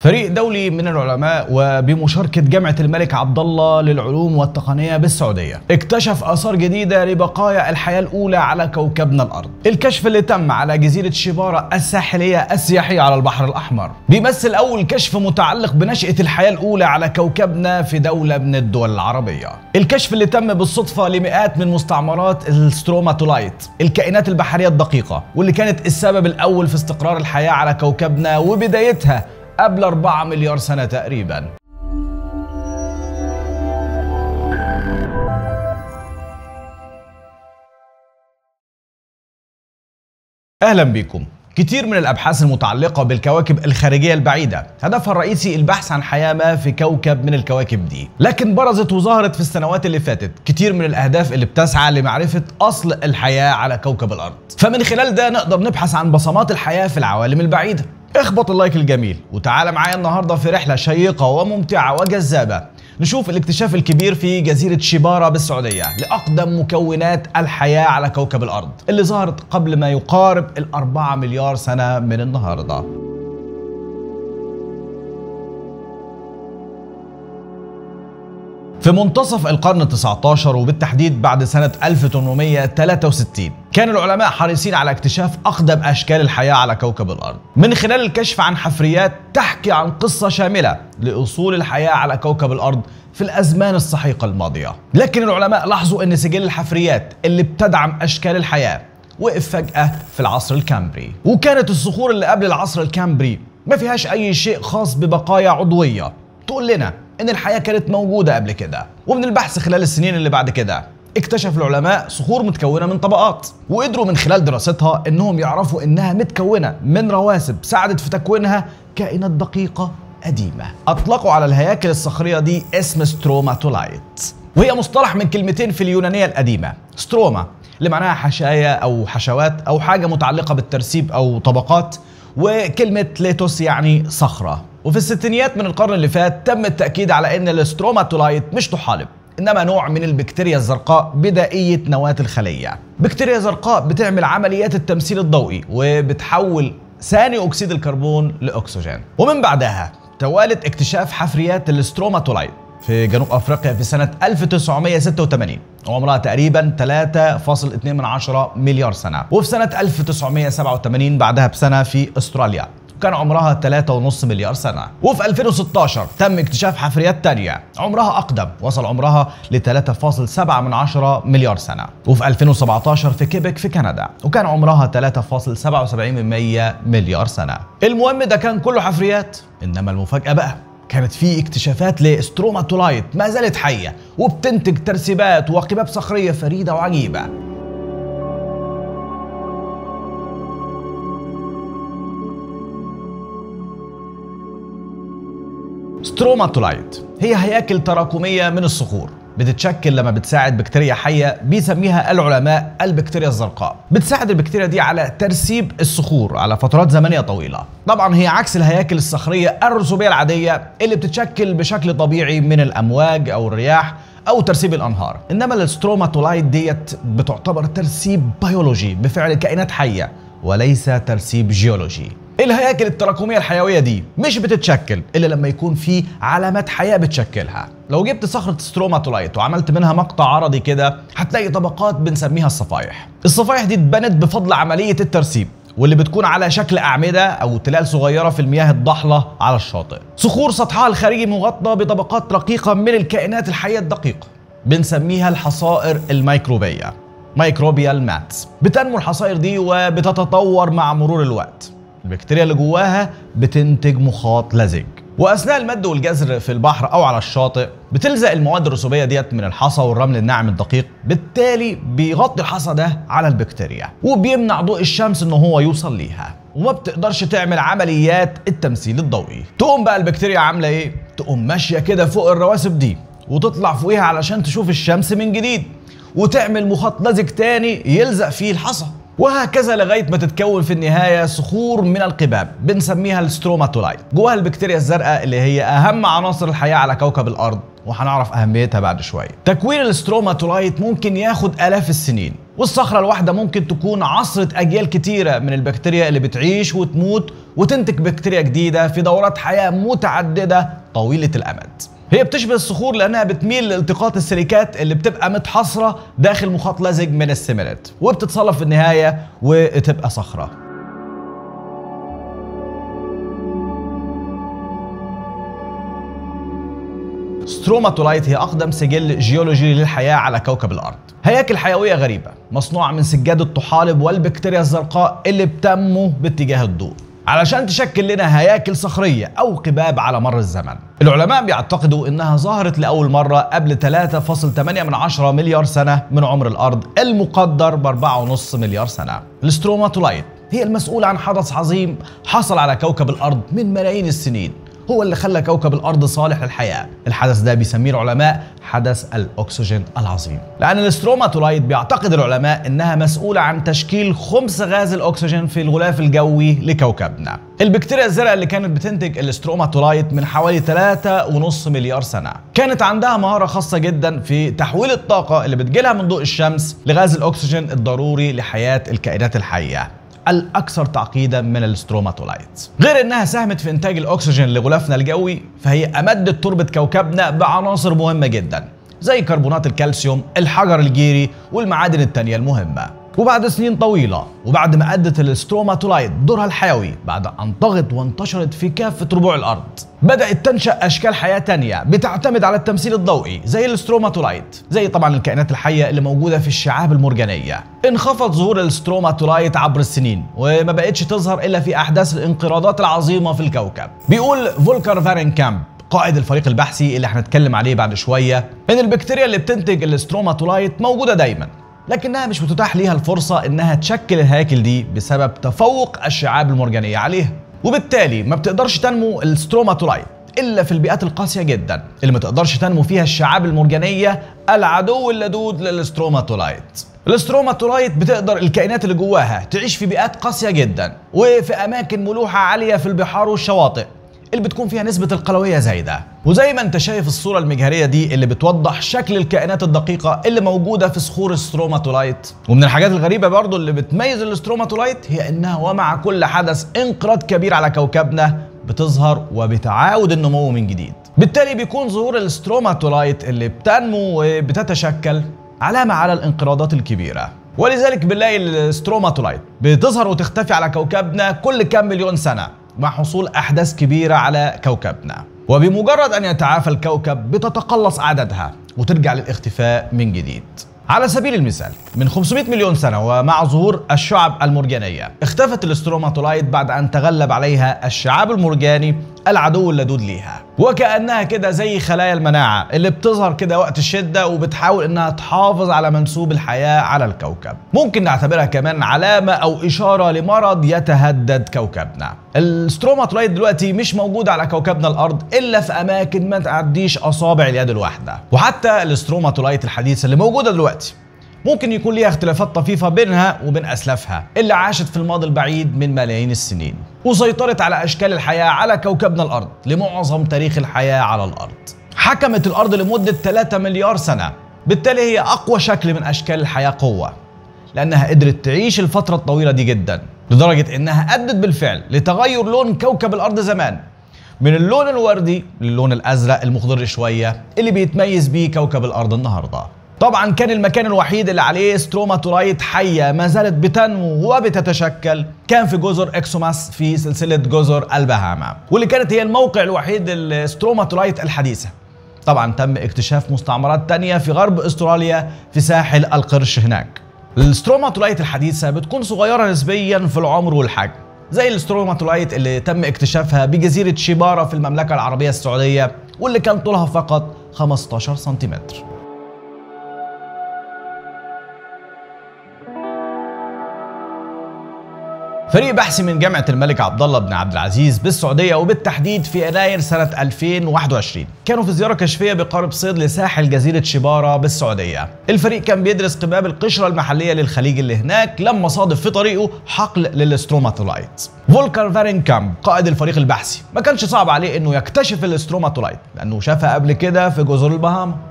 فريق دولي من العلماء وبمشاركة جامعة الملك عبد الله للعلوم والتقنية بالسعودية اكتشف آثار جديدة لبقايا الحياة الأولى على كوكبنا الأرض الكشف اللي تم على جزيرة شبارة الساحلية السياحية على البحر الأحمر بيمثل أول كشف متعلق بنشأة الحياة الأولى على كوكبنا في دولة من الدول العربية الكشف اللي تم بالصدفة لمئات من مستعمرات الستروماتولايت الكائنات البحرية الدقيقة واللي كانت السبب الأول في استقرار الحياة على كوكبنا وبدايتها قبل 4 مليار سنة تقريبا اهلا بكم كتير من الابحاث المتعلقه بالكواكب الخارجيه البعيده هدفها الرئيسي البحث عن حياه ما في كوكب من الكواكب دي لكن برزت وظهرت في السنوات اللي فاتت كتير من الاهداف اللي بتسعى لمعرفه اصل الحياه على كوكب الارض فمن خلال ده نقدر نبحث عن بصمات الحياه في العوالم البعيده اخبط اللايك الجميل وتعال معايا النهارده في رحله شيقه وممتعه وجذابه نشوف الاكتشاف الكبير في جزيرة شبارة بالسعودية لأقدم مكونات الحياة على كوكب الأرض اللي ظهرت قبل ما يقارب الأربعة مليار سنة من النهاردة في منتصف القرن ال 19 وبالتحديد بعد سنة 1863 كان العلماء حريصين على اكتشاف أقدم أشكال الحياة على كوكب الأرض من خلال الكشف عن حفريات تحكي عن قصة شاملة لأصول الحياة على كوكب الأرض في الأزمان السحيقة الماضية لكن العلماء لاحظوا أن سجل الحفريات اللي بتدعم أشكال الحياة وقف فجأة في العصر الكامبري وكانت الصخور اللي قبل العصر الكامبري ما فيهاش أي شيء خاص ببقايا عضوية تقول لنا ان الحياه كانت موجوده قبل كده ومن البحث خلال السنين اللي بعد كده اكتشف العلماء صخور متكونه من طبقات وقدروا من خلال دراستها انهم يعرفوا انها متكونه من رواسب ساعدت في تكوينها كائنات دقيقه قديمه اطلقوا على الهياكل الصخريه دي اسم ستروماتولايت وهي مصطلح من كلمتين في اليونانيه القديمه ستروما اللي معناها حشايا او حشوات او حاجه متعلقه بالترسيب او طبقات وكلمه ليتوس يعني صخره وفي الستينيات من القرن اللي فات تم التأكيد على أن الاستروماتولايت مش طحالب إنما نوع من البكتيريا الزرقاء بدائية نواة الخلية بكتيريا زرقاء بتعمل عمليات التمثيل الضوئي وبتحول ثاني أكسيد الكربون لأكسجين ومن بعدها توالت اكتشاف حفريات الاستروماتولايت في جنوب افريقيا في سنه 1986 وعمرها تقريبا 3.2 مليار سنه وفي سنه 1987 بعدها بسنه في استراليا كان عمرها 3.5 مليار سنة وفي 2016 تم اكتشاف حفريات تانية عمرها أقدم وصل عمرها ل 3.7 من عشرة مليار سنة وفي 2017 في كيبك في كندا وكان عمرها 3.77 من 100 مليار سنة المهم ده كان كله حفريات إنما المفاجأة بقى كانت في اكتشافات لاستروماتولايت ما زالت حية وبتنتج ترسيبات وقباب صخرية فريدة وعجيبة ستروماتولايت هي هياكل تراكمية من الصخور بتتشكل لما بتساعد بكتيريا حية بيسميها العلماء البكتيريا الزرقاء بتساعد البكتيريا دي على ترسيب الصخور على فترات زمنية طويلة طبعا هي عكس الهياكل الصخرية الرسوبية العادية اللي بتتشكل بشكل طبيعي من الأمواج أو الرياح او ترسيب الانهار انما الستروماتولايت ديت بتعتبر ترسيب بيولوجي بفعل كائنات حيه وليس ترسيب جيولوجي الهياكل التراكميه الحيويه دي مش بتتشكل الا لما يكون في علامات حياه بتشكلها لو جبت صخره ستروماتولايت وعملت منها مقطع عرضي كده هتلاقي طبقات بنسميها الصفائح الصفائح دي اتبنت بفضل عمليه الترسيب واللي بتكون على شكل أعمدة أو تلال صغيرة في المياه الضحلة على الشاطئ صخور سطحها الخارجي مغطى بطبقات رقيقة من الكائنات الحية الدقيقة بنسميها الحصائر الميكروبية مايكروبيال ماتس بتنمو الحصائر دي وبتتطور مع مرور الوقت البكتيريا اللي جواها بتنتج مخاط لزج واثناء المد والجزر في البحر او على الشاطئ بتلزق المواد الرسوبيه ديت من الحصى والرمل الناعم الدقيق بالتالي بيغطي الحصى ده على البكتيريا وبيمنع ضوء الشمس ان هو يوصل ليها وما بتقدرش تعمل عمليات التمثيل الضوئي تقوم بقى البكتيريا عامله ايه تقوم ماشيه كده فوق الرواسب دي وتطلع فوقيها علشان تشوف الشمس من جديد وتعمل مخاط لزج تاني يلزق فيه الحصى وهكذا لغايه ما تتكون في النهايه صخور من القباب بنسميها الستروماتولايت جواها البكتيريا الزرقاء اللي هي اهم عناصر الحياه على كوكب الارض وهنعرف اهميتها بعد شويه تكوين الستروماتولايت ممكن ياخد الاف السنين والصخرة الواحدة ممكن تكون عصرة أجيال كتيرة من البكتيريا اللي بتعيش وتموت وتنتج بكتيريا جديدة في دورات حياة متعددة طويلة الأمد هي بتشبه الصخور لانها بتميل لالتقاط السيليكات اللي بتبقى متحصره داخل مخاط لزج من السمنت وبتتصلب في النهايه وتبقى صخره ستروماتولايت هي اقدم سجل جيولوجي للحياه على كوكب الارض هياكل حيويه غريبه مصنوعه من سجاد الطحالب والبكتيريا الزرقاء اللي بتنمو باتجاه الضوء علشان تشكل لنا هياكل صخرية أو قباب على مر الزمن العلماء بيعتقدوا إنها ظهرت لأول مرة قبل 3.8 من عشرة مليار سنة من عمر الأرض المقدر ب 4.5 مليار سنة الاستروماتولايت هي المسؤولة عن حدث عظيم حصل على كوكب الأرض من ملايين السنين هو اللي خلى كوكب الارض صالح للحياه الحدث ده بيسميه العلماء حدث الاكسجين العظيم لان الاستروماتولايت بيعتقد العلماء انها مسؤوله عن تشكيل خمس غاز الاكسجين في الغلاف الجوي لكوكبنا البكتيريا الزرقاء اللي كانت بتنتج الاستروماتولايت من حوالي 3.5 مليار سنه كانت عندها مهاره خاصه جدا في تحويل الطاقه اللي بتجيلها من ضوء الشمس لغاز الاكسجين الضروري لحياه الكائنات الحيه الاكثر تعقيدا من الاستروماتولايت غير انها ساهمت في انتاج الاكسجين لغلافنا الجوي فهي امدت تربه كوكبنا بعناصر مهمه جدا زي كربونات الكالسيوم الحجر الجيري والمعادن التانية المهمة وبعد سنين طويلة وبعد ما أدت الاستروماتولايت دورها الحيوي بعد أن طغت وانتشرت في كافة ربوع الأرض بدأت تنشأ أشكال حياة تانية بتعتمد على التمثيل الضوئي زي الاستروماتولايت زي طبعا الكائنات الحية اللي موجودة في الشعاب المرجانية انخفض ظهور الاستروماتولايت عبر السنين وما بقتش تظهر إلا في أحداث الانقراضات العظيمة في الكوكب بيقول فولكر فارين كامب قائد الفريق البحثي اللي هنتكلم عليه بعد شويه ان البكتيريا اللي بتنتج الاستروماتولايت موجوده دايما لكنها مش متاح ليها الفرصه انها تشكل الهياكل دي بسبب تفوق الشعاب المرجانيه عليها وبالتالي ما بتقدرش تنمو الستروماتولايت الا في البيئات القاسيه جدا اللي ما تقدرش تنمو فيها الشعاب المرجانيه العدو اللدود للستروماتولايت الاستروماتولايت بتقدر الكائنات اللي جواها تعيش في بيئات قاسيه جدا وفي اماكن ملوحه عاليه في البحار والشواطئ اللي بتكون فيها نسبة القلوية زايدة وزي ما انت شايف الصورة المجهرية دي اللي بتوضح شكل الكائنات الدقيقة اللي موجودة في صخور الستروماتولايت ومن الحاجات الغريبة برضو اللي بتميز الاستروماتولايت هي انها ومع كل حدث انقراض كبير على كوكبنا بتظهر وبتعاود النمو من جديد بالتالي بيكون ظهور الاستروماتولايت اللي بتنمو وبتتشكل علامة على الانقراضات الكبيرة ولذلك بنلاقي الستروماتولايت بتظهر وتختفي على كوكبنا كل كام مليون سنة مع حصول أحداث كبيرة على كوكبنا وبمجرد أن يتعافى الكوكب بتتقلص أعدادها وترجع للاختفاء من جديد على سبيل المثال من 500 مليون سنة ومع ظهور الشعب المرجانية اختفت الاستروماتولايت بعد أن تغلب عليها الشعاب المرجاني العدو اللدود ليها وكأنها كده زي خلايا المناعة اللي بتظهر كده وقت الشدة وبتحاول انها تحافظ على منسوب الحياة على الكوكب ممكن نعتبرها كمان علامة او اشارة لمرض يتهدد كوكبنا الستروماتولايت دلوقتي مش موجودة على كوكبنا الارض الا في اماكن ما تعديش اصابع اليد الواحدة وحتى الاستروماتولايت الحديثة اللي موجودة دلوقتي ممكن يكون ليها اختلافات طفيفة بينها وبين أسلافها اللي عاشت في الماضي البعيد من ملايين السنين وسيطرت على أشكال الحياة على كوكبنا الأرض لمعظم تاريخ الحياة على الأرض حكمت الأرض لمدة 3 مليار سنة بالتالي هي أقوى شكل من أشكال الحياة قوة لأنها قدرت تعيش الفترة الطويلة دي جدا لدرجة إنها أدت بالفعل لتغير لون كوكب الأرض زمان من اللون الوردي للون الأزرق المخضر شوية اللي بيتميز بيه كوكب الأرض النهارده طبعا كان المكان الوحيد اللي عليه ستروماتولايت حيه ما زالت بتنمو وبتتشكل كان في جزر اكسوماس في سلسله جزر البهاما واللي كانت هي الموقع الوحيد للستروماتولايت الحديثه طبعا تم اكتشاف مستعمرات تانية في غرب استراليا في ساحل القرش هناك الستروماتولايت الحديثة بتكون صغيرة نسبيا في العمر والحجم زي الستروماتولايت اللي تم اكتشافها بجزيرة شيبارا في المملكة العربية السعودية واللي كان طولها فقط 15 سنتيمتر فريق بحثي من جامعة الملك عبد الله بن عبد العزيز بالسعودية وبالتحديد في يناير سنة 2021 كانوا في زيارة كشفية بقارب صيد لساحل جزيرة شبارة بالسعودية الفريق كان بيدرس قباب القشرة المحلية للخليج اللي هناك لما صادف في طريقه حقل للستروماتولايت فولكر فارين كامب قائد الفريق البحثي ما كانش صعب عليه انه يكتشف الاستروماتولايت لانه شافها قبل كده في جزر البهاما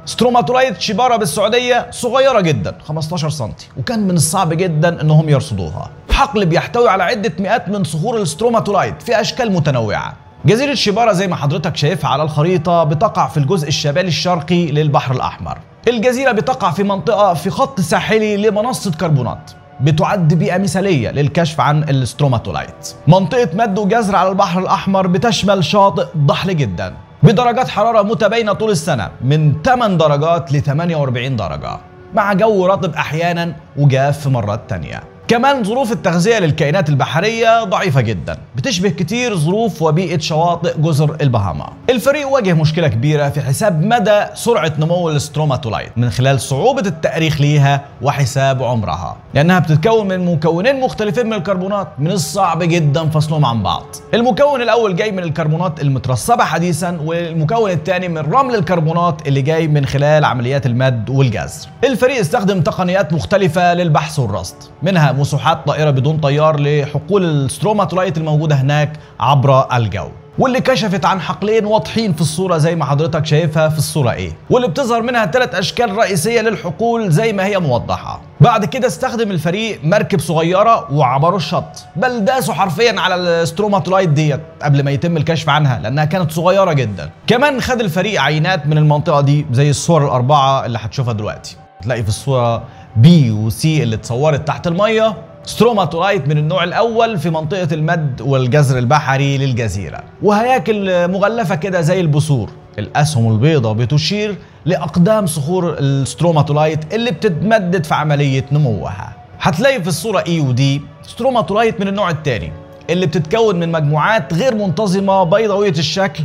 ستروماتولايت شبارة بالسعودية صغيرة جدا 15 سم وكان من الصعب جدا انهم يرصدوها حقل بيحتوي على عدة مئات من صخور الستروماتولايت في اشكال متنوعة جزيرة شبارة زي ما حضرتك شايفها على الخريطة بتقع في الجزء الشمالي الشرقي للبحر الأحمر الجزيرة بتقع في منطقة في خط ساحلي لمنصة كربونات بتعد بيئة مثالية للكشف عن الستروماتولايت منطقة مد وجزر على البحر الأحمر بتشمل شاطئ ضحل جدا بدرجات حرارة متباينة طول السنة من 8 درجات ل 48 درجة مع جو رطب أحيانا وجاف في مرات تانية كمان ظروف التغذية للكائنات البحرية ضعيفة جدا بتشبه كتير ظروف وبيئة شواطئ جزر البهاما الفريق واجه مشكلة كبيرة في حساب مدى سرعة نمو الستروماتولايت من خلال صعوبة التأريخ ليها وحساب عمرها لأنها بتتكون من مكونين مختلفين من الكربونات من الصعب جدا فصلهم عن بعض المكون الأول جاي من الكربونات المترسبة حديثا والمكون الثاني من رمل الكربونات اللي جاي من خلال عمليات المد والجزر الفريق استخدم تقنيات مختلفة للبحث والرصد منها مسوحات طائرة بدون طيار لحقول الستروماتولايت الموجودة هناك عبر الجو واللي كشفت عن حقلين واضحين في الصورة زي ما حضرتك شايفها في الصورة ايه واللي بتظهر منها ثلاث اشكال رئيسية للحقول زي ما هي موضحة بعد كده استخدم الفريق مركب صغيرة وعبروا الشط بل داسوا حرفيا على الستروماتولايت ديت قبل ما يتم الكشف عنها لانها كانت صغيرة جدا كمان خد الفريق عينات من المنطقة دي زي الصور الاربعة اللي هتشوفها دلوقتي تلاقي في الصورة بي وسي اللي اتصورت تحت المية ستروماتولايت من النوع الاول في منطقه المد والجزر البحري للجزيره وهياكل مغلفه كده زي البثور الاسهم البيضاء بتشير لاقدام صخور الستروماتولايت اللي بتتمدد في عمليه نموها هتلاقي في الصوره اي ودي ستروماتولايت من النوع الثاني اللي بتتكون من مجموعات غير منتظمه بيضاويه الشكل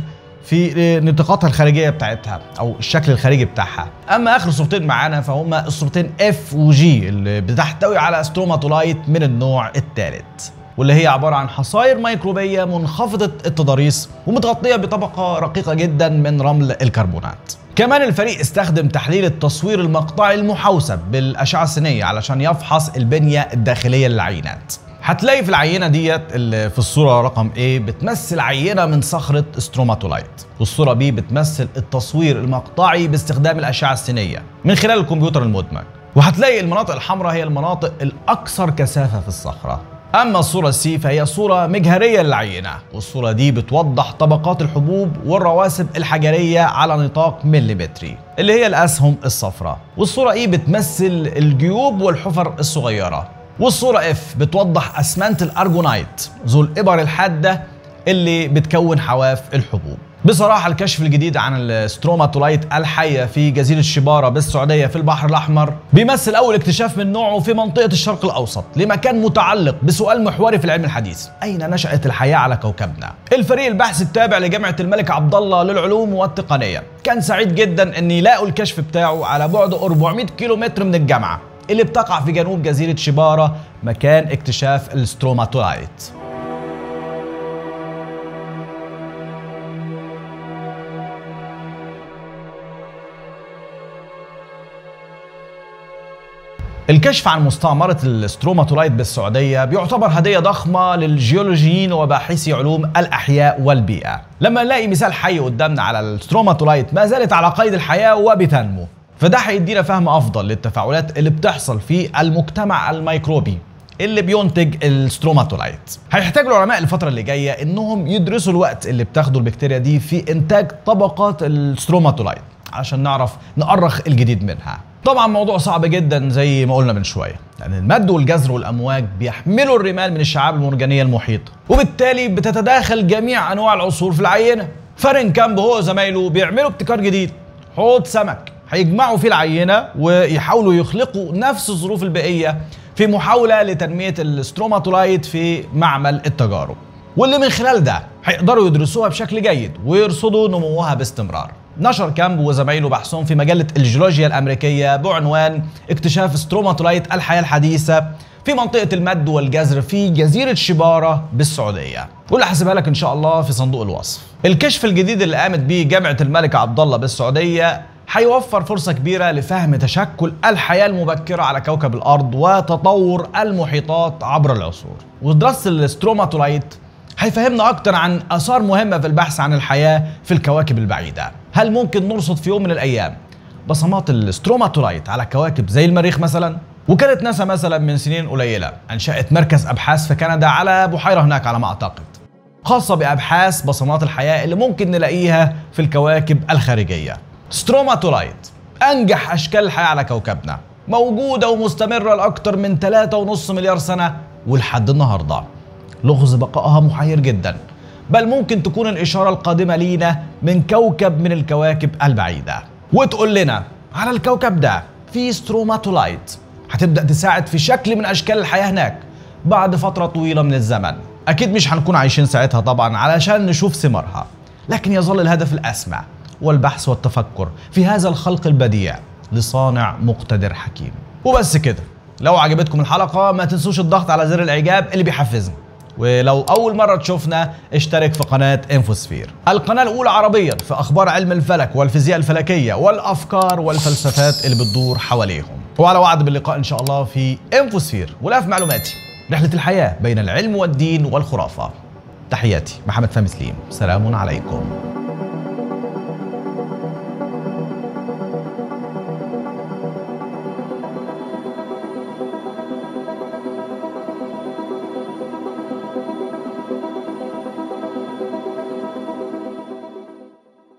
في نطاقاتها الخارجيه بتاعتها او الشكل الخارجي بتاعها اما اخر صورتين معانا فهما الصورتين اف وجي اللي بتحتوي على ستروماتولايت من النوع الثالث واللي هي عبارة عن حصائر ميكروبية منخفضة التضاريس ومتغطية بطبقة رقيقة جدا من رمل الكربونات كمان الفريق استخدم تحليل التصوير المقطعي المحوسب بالأشعة السينية علشان يفحص البنية الداخلية للعينات هتلاقي في العينه ديت اللي في الصوره رقم A بتمثل عينه من صخره ستروماتولايت والصوره B بتمثل التصوير المقطعي باستخدام الاشعه السينيه من خلال الكمبيوتر المدمج وهتلاقي المناطق الحمراء هي المناطق الاكثر كثافه في الصخره اما الصوره سي فهي صوره مجهريه للعينه والصوره دي بتوضح طبقات الحبوب والرواسب الحجريه على نطاق مليمتري اللي هي الاسهم الصفراء والصوره اي بتمثل الجيوب والحفر الصغيره والصورة اف بتوضح اسمنت الارجونايت ذو الابر الحادة اللي بتكون حواف الحبوب بصراحة الكشف الجديد عن الستروماتولايت الحية في جزيرة شبارة بالسعودية في البحر الأحمر بيمثل أول اكتشاف من نوعه في منطقة الشرق الأوسط لمكان متعلق بسؤال محوري في العلم الحديث أين نشأت الحياة على كوكبنا؟ الفريق البحث التابع لجامعة الملك عبد الله للعلوم والتقنية كان سعيد جدا أن يلاقوا الكشف بتاعه على بعد 400 كيلومتر من الجامعة اللي بتقع في جنوب جزيرة شبارة مكان اكتشاف الستروماتولايت الكشف عن مستعمرة الستروماتولايت بالسعودية بيعتبر هدية ضخمة للجيولوجيين وباحثي علوم الأحياء والبيئة لما نلاقي مثال حي قدامنا على الستروماتولايت ما زالت على قيد الحياة وبتنمو فده هيدينا فهم افضل للتفاعلات اللي بتحصل في المجتمع الميكروبي اللي بينتج الستروماتولايت هيحتاج العلماء الفترة اللي جاية انهم يدرسوا الوقت اللي بتاخده البكتيريا دي في انتاج طبقات الستروماتولايت عشان نعرف نأرخ الجديد منها طبعا موضوع صعب جدا زي ما قلنا من شويه لان المد والجزر والامواج بيحملوا الرمال من الشعاب المرجانيه المحيطه وبالتالي بتتداخل جميع انواع العصور في العينه فارن كامب هو وزمايله بيعملوا ابتكار جديد حوض سمك هيجمعوا فيه العينه ويحاولوا يخلقوا نفس الظروف البيئيه في محاوله لتنميه الستروماتولايت في معمل التجارب واللي من خلال ده هيقدروا يدرسوها بشكل جيد ويرصدوا نموها باستمرار نشر كامب وزمايله بحثهم في مجلة الجيولوجيا الأمريكية بعنوان اكتشاف ستروماتولايت الحياة الحديثة في منطقة المد والجزر في جزيرة شبارة بالسعودية واللي هسيبها لك إن شاء الله في صندوق الوصف الكشف الجديد اللي قامت بيه جامعة الملك عبد الله بالسعودية هيوفر فرصة كبيرة لفهم تشكل الحياة المبكرة على كوكب الأرض وتطور المحيطات عبر العصور ودراسة الستروماتولايت هيفهمنا أكتر عن آثار مهمة في البحث عن الحياة في الكواكب البعيدة هل ممكن نرصد في يوم من الأيام بصمات الستروماتولايت على كواكب زي المريخ مثلا وكانت ناسا مثلا من سنين قليلة أنشأت مركز أبحاث في كندا على بحيرة هناك على ما أعتقد خاصة بأبحاث بصمات الحياة اللي ممكن نلاقيها في الكواكب الخارجية ستروماتولايت أنجح أشكال الحياة على كوكبنا موجودة ومستمرة لأكثر من 3.5 مليار سنة ولحد النهاردة لغز بقائها محير جدا بل ممكن تكون الإشارة القادمة لينا من كوكب من الكواكب البعيدة وتقول لنا على الكوكب ده في ستروماتولايت هتبدأ تساعد في شكل من أشكال الحياة هناك بعد فترة طويلة من الزمن أكيد مش هنكون عايشين ساعتها طبعا علشان نشوف ثمارها لكن يظل الهدف الأسمى والبحث والتفكر في هذا الخلق البديع لصانع مقتدر حكيم وبس كده لو عجبتكم الحلقة ما تنسوش الضغط على زر الإعجاب اللي بيحفزنا ولو أول مرة تشوفنا اشترك في قناة انفوسفير القناة الأولى عربيا في أخبار علم الفلك والفيزياء الفلكية والأفكار والفلسفات اللي بتدور حواليهم وعلى وعد باللقاء إن شاء الله في انفوسفير ولا في معلوماتي رحلة الحياة بين العلم والدين والخرافة تحياتي محمد فهمي سليم سلام عليكم